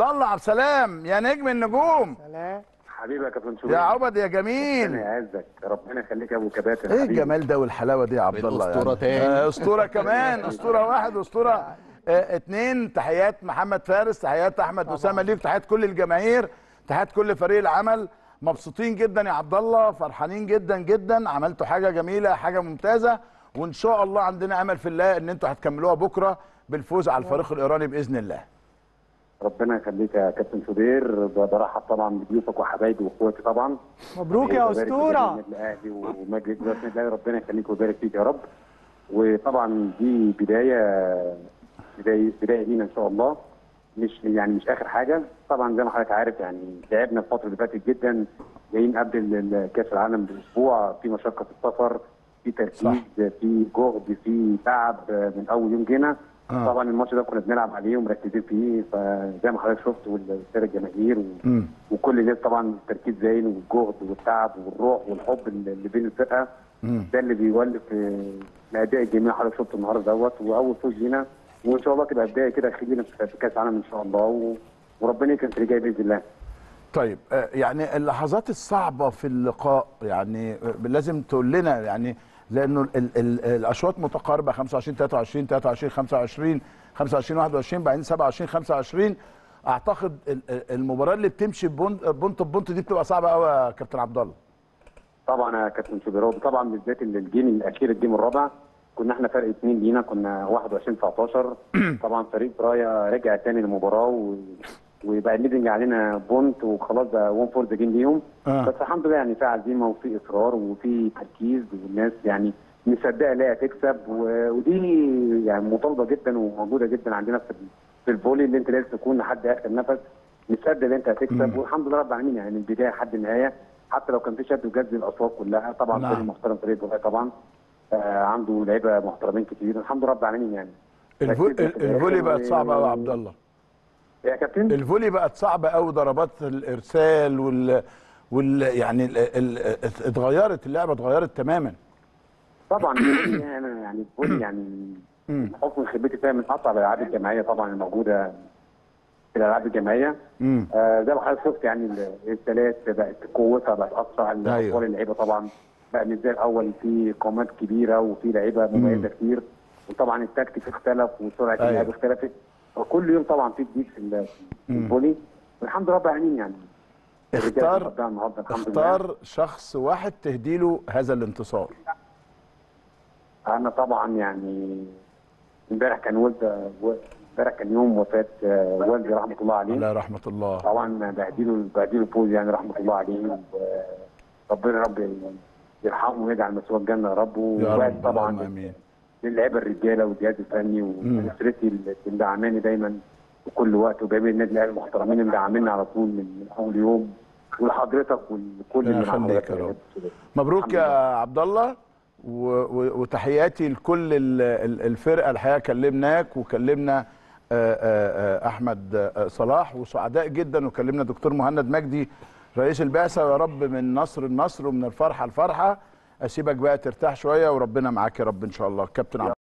عبد الله عبد السلام يا نجم النجوم سلام حبيبي يا كابتن شوبير يا عبد يا ربنا جميل يعزك ربنا يخليك يا ابو كباتن ايه حبيبي. الجمال ده والحلاوه دي يا عبد الله أسطورة تاني. آه، اسطوره كمان اسطوره واحد اسطوره آه، اتنين تحيات محمد فارس تحيات احمد اسامه ليك تحيات كل الجماهير تحيات كل فريق العمل مبسوطين جدا يا عبد الله فرحانين جدا جدا عملتوا حاجه جميله حاجه ممتازه وان شاء الله عندنا امل في الله ان انتوا هتكملوها بكره بالفوز على الفريق الايراني باذن الله ربنا يخليك يا كابتن شوبير برحب طبعا بضيوفك وحبايبي واخواتي طبعا مبروك يا وبارك في اسطوره النادي الاهلي ومجلس اداره النادي الاهلي ربنا يخليك ويبارك فيك يا رب وطبعا دي بدايه بدايه بدايه لينا ان شاء الله مش يعني مش اخر حاجه طبعا زي ما حضرتك عارف يعني تعبنا الفتره اللي فاتت جدا جايين قبل ال- ال- كاس العالم باسبوع في مشقه في السفر في تركيز في جهد في تعب من اول يوم جينا آه. طبعا الماتش ده كنا بنلعب عليه ومركزين فيه فزي ما حضرتك شفت والساده الجماهير و... مم. وكل الناس طبعا التركيز زين والجهد والتعب والروح والحب اللي اللي بين الفرقه مم. ده اللي بيولف آه، الاداء الجميل اللي حضرتك شفته النهارده دوت واول فوز لينا وان شاء الله تبقى بدايه كده خير لينا في في كاس العالم ان شاء الله و... وربنا يكرم في اللي جاي باذن الله طيب آه، يعني اللحظات الصعبة في اللقاء يعني آه، لازم تقول لنا يعني لأنه ال ال الأشواط متقاربة 25 23 23 25 25 21 بعدين 27 25 أعتقد ال- ال- المباراة اللي بتمشي بونت بونت بونت دي بتبقى صعبة قوي يا كابتن عبد الله طبعا يا كابتن شوبيرو طبعا بالذات ال- الجيم الاخير الجيم الرابع كنا احنا فرق اثنين لينا كنا 21 19 طبعا فريق برايا رجع تاني للمباراه و... وبقى الليدنج علينا بونت وخلاص بقى 1 فور ذا جيم ليهم آه. بس الحمد لله يعني في عزيمه وفي اصرار وفي تركيز والناس يعني مصدقه لا تكسب و... ودي يعني مطالبه جدا وموجوده جدا عندنا في ال- في الفولي اللي انت لازم تكون لحد اخر نفس مصدق ان انت هتكسب والحمد لله رب العالمين يعني من البدايه لحد النهايه حتى لو كان في شد وجذب الاصوات كلها طبعا نعم. فريق محترم فريق دبي طبعا آه عنده لعيبه محترمين كتير الحمد لله رب العالمين يعني الفو- ركزنا في ال- الفولي الآخر بقت و- صعبة قوي يا عبد الله يا كابتن الفولي بقت صعبة قوي ضربات الإرسال وال وال يعني ال ال اتغيرت اللعبة اتغيرت تماما طبعا الفولي انا يعني الفولي يعني حكم خبرتي فيها من اصعب الالعاب الجماعيه طبعا الموجوده في الالعاب الجماعيه مم. آه زي ما حضرتك شفت يعني الارسالات بقت قوتها بقت اسرع أيوة. الاطوال اللعيبه طبعا بقى مش زي الاول في قامات كبيره وفي لعيبه مميزه كتير وطبعا التكتيك اختلف وسرعه أيوة. اللعب اختلفت وكل يوم طبعا في جديد في ال- في الفولي والحمد لله رب العالمين يعني الرجال اختار تقدموا النهارده الحمد لله اختار شخص واحد تهديله هذا الانتصار انا طبعا يعني امبارح كان ولد امبارح كان يوم وفاه آه، والدي رحمه الله عليه الله رحمة الله طبعا بهديله بهديله فوز يعني رحمه الله عليه وربنا يا رب يرحمه ويجعل مسواه الجنه يا رب يا وبعد رب طبعا اللهم امين للعيبه الرجاله والجهاز الفني واسرتي اللي مدعماني دايما في كل وقت وجميع النادي الاهلي المحترمين اللي مدعميني على طول من من اول يوم ولحضرتك ولكل ربنا اللي مع يخليك حضرتك يا رب. كابتن. مبروك الحمد يا لله. عبد الله و- و- وتحياتي لكل ال- ال- الفرقه الحقيقه كلمناك وكلمنا آه، آه، آه، احمد آه، صلاح وسعداء جدا وكلمنا دكتور مهند مجدي رئيس البعثه ويا رب من نصر النصر ومن الفرحه الفرحه اسيبك بقى ترتاح شويه وربنا معاك يا رب ان شاء الله كابتن عبد